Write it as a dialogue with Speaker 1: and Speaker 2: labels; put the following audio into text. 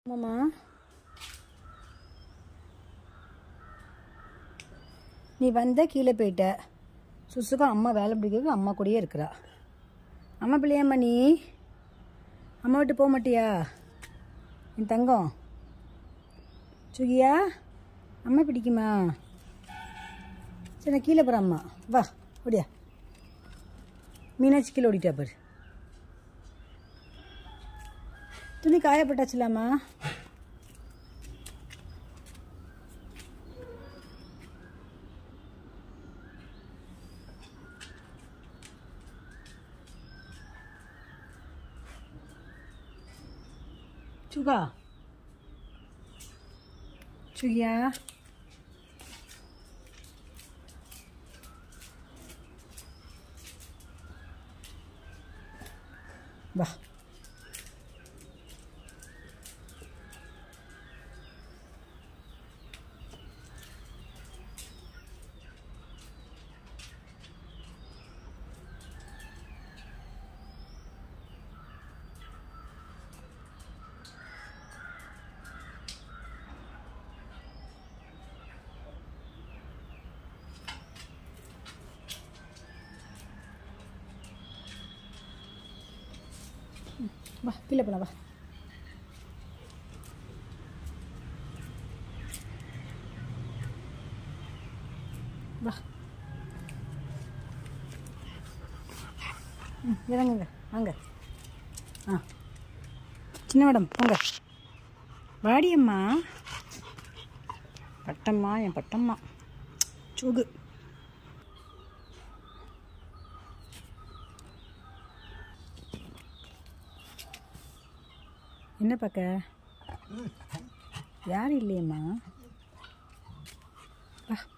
Speaker 1: மாமா நீ வந்த கீழே போயிட்ட சுசுக்கும் அம்மா வேலை பிடிக்கிறது அம்மா கூடயே இருக்கிறா அம்மா பிள்ளையாம்மா நீ அம்மா விட்டு போக மாட்டியா என் தங்கம் சுகியா அம்மா பிடிக்குமா சரி நான் கீழே போகிறேன் அம்மா வா ஓடியா மீனாட்சி கீழே ஓடிட்டா பாரு துணி காயப்பட்டாச்சுலாமா சுகா சுகியா வா வா கீழே போலாம் வா வா ம் இறங்குங்க வாங்க ஆ சின்ன மேடம் போங்க வாடியம்மா பட்டம்மா என் பட்டம்மா சுகு என்ன பார்க்க யாரும் இல்லையம்மா வா